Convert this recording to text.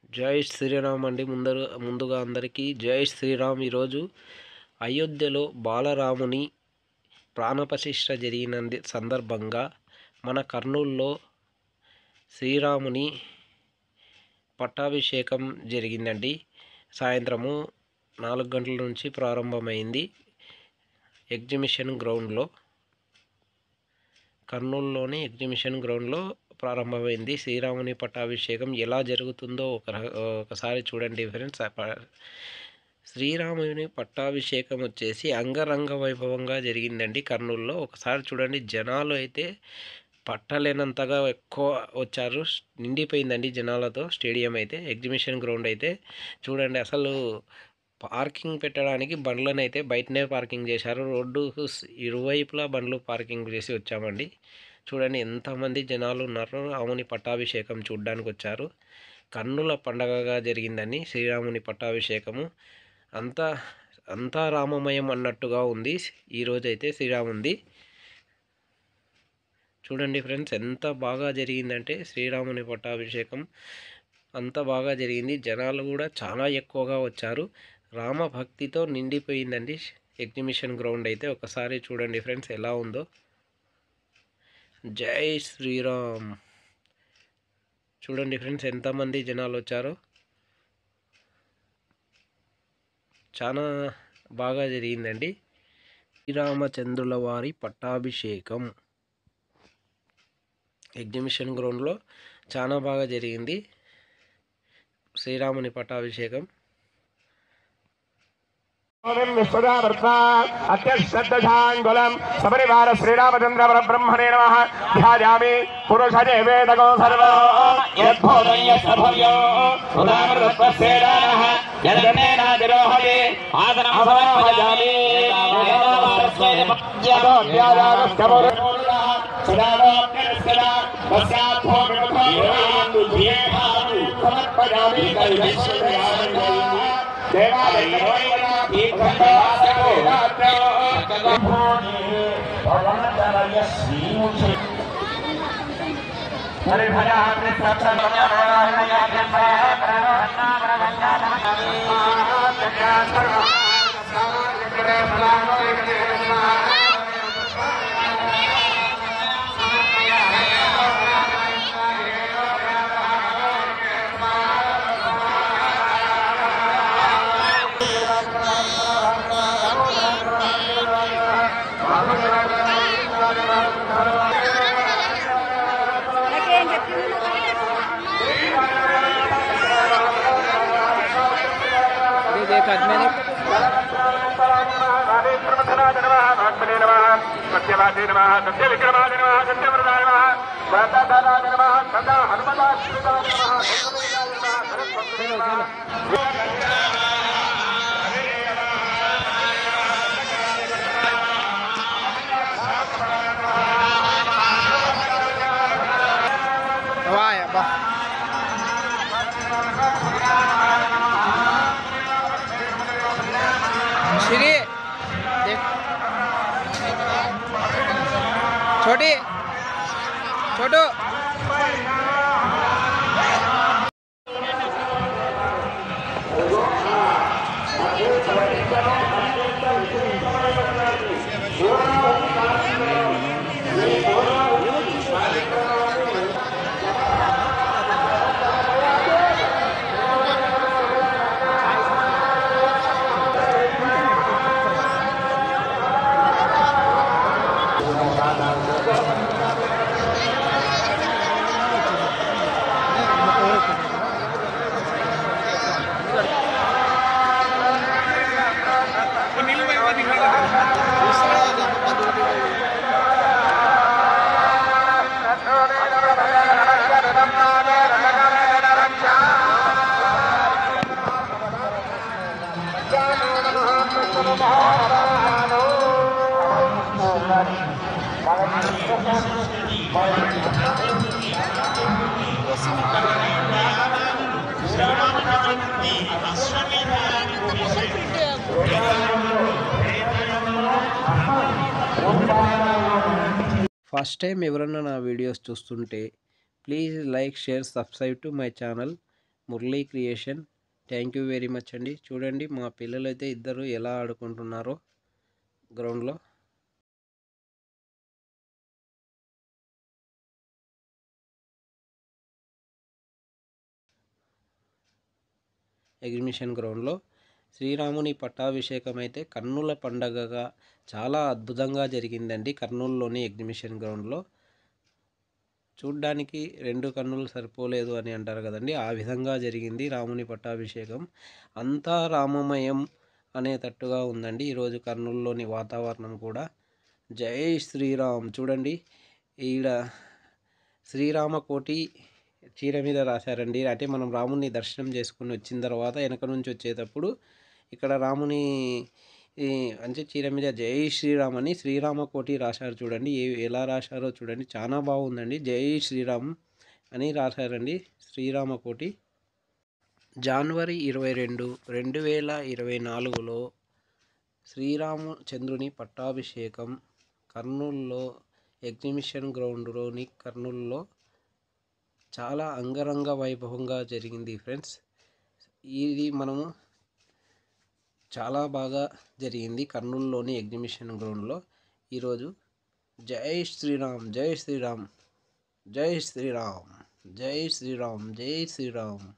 జై శ్రీరామ్ అండి ముందరు ముందుగా అందరికీ జై శ్రీరామ్ ఈరోజు అయోధ్యలో బాలరాముని ప్రాణప్రతిష్ఠ జరిగిన సందర్భంగా మన కర్నూలులో శ్రీరాముని పట్టాభిషేకం జరిగిందండి సాయంత్రము నాలుగు గంటల నుంచి ప్రారంభమైంది ఎగ్జిబిషన్ గ్రౌండ్లో కర్నూలులోని ఎగ్జిబిషన్ గ్రౌండ్లో ప్రారంభమైంది శ్రీరాముని పట్టాభిషేకం ఎలా జరుగుతుందో ఒక ర- ఒకసారి చూడండి ఫ్రెండ్స్ ఆ ప- శ్రీరాముని పట్టాభిషేకం వచ్చేసి అంగరంగ వైభవంగా జరిగిందండి కర్నూలులో ఒకసారి చూడండి జనాలు అయితే పట్టలేనంతగా ఎక్కువ వచ్చారు నిండిపోయిందండి జనాలతో స్టేడియం అయితే ఎగ్జిబిషన్ గ్రౌండ్ అయితే చూడండి అసలు పార్కింగ్ పెట్టడానికి బండ్లను అయితే బయటనే పార్కింగ్ చేశారు రోడ్డు ఇరువైపులా బండ్లు పార్కింగ్ చేసి వచ్చామండి చూడండి ఎంతమంది జనాలు ఉన్నారో రాముని పట్టాభిషేకం చూడడానికి వచ్చారు కన్నుల పండగగా జరిగిందని శ్రీరాముని పట్టాభిషేకము అంతా అంతా రామమయం అన్నట్టుగా ఉంది ఈరోజైతే శ్రీరాముంది చూడండి ఫ్రెండ్స్ ఎంత బాగా జరిగిందంటే శ్రీరాముని పట్టాభిషేకం అంత బాగా జరిగింది జనాలు కూడా చాలా ఎక్కువగా వచ్చారు రామ భక్తితో నిండిపోయిందండి ఎగ్జిబిషన్ గ్రౌండ్ అయితే ఒకసారి చూడండి ఫ్రెండ్స్ ఎలా ఉందో జై శ్రీరామ్ చూడండి ఫ్రెండ్స్ ఎంతమంది జనాలు వచ్చారో చాలా బాగా జరిగిందండి శ్రీరామచంద్రుల వారి పట్టాభిషేకం ఎగ్జిబిషన్ గ్రౌండ్లో చాలా బాగా జరిగింది శ్రీరాముని పట్టాభిషేకం విశ్వదావర్త్మా అత్యశ్రద్ధాంగులం సపరివార శ్రీరామచంద్ర పరబ్రహ్మణే నమ ధ్యాయామి పురుషజే వేదగో సర్వో యద్భోదన్యసభవ్యో ఉదామృతస్యేదానః యదన్నేనాదిరోహతి ఆసనం సమర్పయామి సమర్పయామి సత్యవాదే నమ సత్య విక్రమాద నమ సత్యవ్రతాయ నమ సదాయ నమ సదా హనుమదాశ్రితాయ నమ సరస్వతి నమ श्री देख छोटी छोटू ఫస్ట్ టైం ఎవరన్నా నా వీడియోస్ చూస్తుంటే please like share subscribe to my channel Murali creation thank you very much అండి చూడండి మా పిల్లలు అయితే ఇద్దరు ఎలా ఆడుకుంటున్నారో గ్రౌండ్లో ఎగ్జిబిషన్ గ్రౌండ్లో శ్రీరాముని పట్టాభిషేకం అయితే కన్నుల పండగగా చాలా అద్భుతంగా జరిగిందండి కర్నూలులోని ఎగ్జిబిషన్ గ్రౌండ్లో చూడ్డానికి రెండు కన్నులు సరిపోలేదు అని అంటారు కదండి ఆ విధంగా జరిగింది రాముని పట్టాభిషేకం అంతా రామమయం అనేటట్టుగా ఉందండి ఈరోజు కర్నూలులోని వాతావరణం కూడా జై శ్రీరామ్ చూడండి ఈడ శ్రీరామకోటి చీర మీద రాశారండి అంటే మనం రాముని దర్శనం చేసుకుని వచ్చిన తర్వాత వెనక నుంచి వచ్చేటప్పుడు ఇక్కడ రాముని ఈ అంటే చీర మీద జై శ్రీరామ్ అని శ్రీరామకోటి రాశారు చూడండి ఏ ఎలా రాశారో చూడండి చాలా బాగుందండి జై శ్రీరామ్ అని రాశారండి శ్రీరామకోటి జనవరి ఇరవై రెండు రెండు వేల ఇరవై నాలుగులో శ్రీరామచంద్రుని పట్టాభిషేకం కర్నూలులో ఎగ్జిబిషన్ గ్రౌండ్లోని కర్నూలులో చాలా అంగరంగ వైభవంగా జరిగింది ఫ్రెండ్స్ ఇది మనము చాలా బాగా జరిగింది కర్నూలులోని ఎగ్జిబిషన్ గ్రౌండ్లో ఈరోజు జై శ్రీరామ్ జై శ్రీరామ్ జై శ్రీరామ్ జై శ్రీరామ్ జై శ్రీరామ్